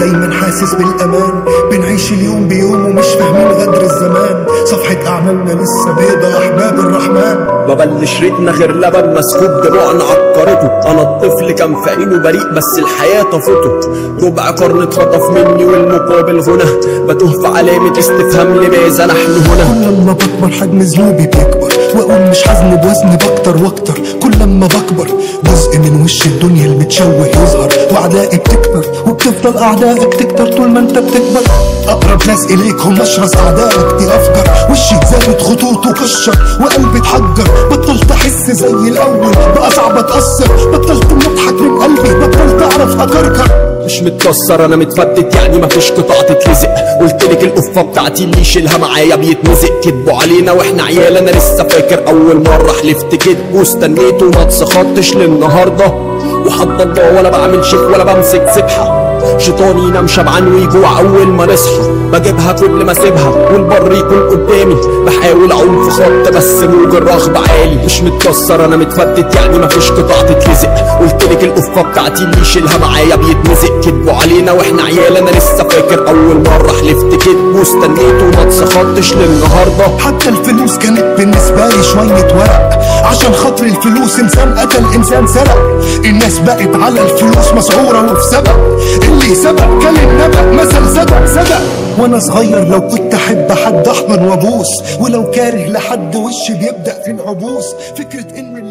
دايما حاسس بالامان بنعيش اليوم بيوم ومش فاهمين غدر الزمان صفحة اعمالنا لسه بيضة يا احباب الرحمن ما بلش ريتنا غير لبن مسكوب دموعنا عكرته انا الطفل كان في عينه بريء بس الحياة طفته ربع قرن اتخطف مني والمقابل هنا بتوه في علامة استفهام لماذا نحن هنا كل ما بكبر حجم ذنوبي بيكبر واقول مش هذنب وزني بكتر واكتر كل ما بكبر جزء من وش الدنيا المتشوه يظهر واعدائي بتكبر وبتفضل اعدائك تكتر طول ما انت بتكبر اقرب ناس اليك هم اشرس اعدائك دي افجر وشي اتزادت خطوطه كشر وقلبي اتحجر بطلت احس زي الاول بقى صعب اتاثر بطلت مضحك من قلبي بطلت اعرف اكركر مش متكسر انا متفتت يعني مفيش قطع تتلزق قلتلك القفه بتاعتي اللي يشيلها معايا بيتمزق كدبوا علينا واحنا عيال انا لسه فاكر اول مره حلفت كدب واستنيت وما اتسخطتش للنهارده وحد الله ولا بعمل شيخ ولا بمسك سبحه شيطاني ينام شبعان ويجوع اول ما نصحى بجيبها كل ما اسيبها والبر يكون قدامي بحاول اعوم في خط بس موج الرغبة عالي مش متكسر انا متفتت يعني مفيش قطع تتلزق قلتلك القفه بتاعتي اللي يشيلها معايا بيتمزق كدبوا علينا واحنا عيال انا لسه فاكر اول مره حلفت كدب واستنيت وما اتسخطتش للنهارده حتى الفلوس كانت بالنسبة لي شوية ورق عشان خاطر الفلوس انسان قتل انسان سرق الناس بقت على الفلوس مسعورة وفي سبق اللي سبق كان النبأ مثل صدق صدق وانا صغير لو كنت احب حد احضن وابوس ولو كاره لحد وشي بيبدأ في العبوس فكرة ان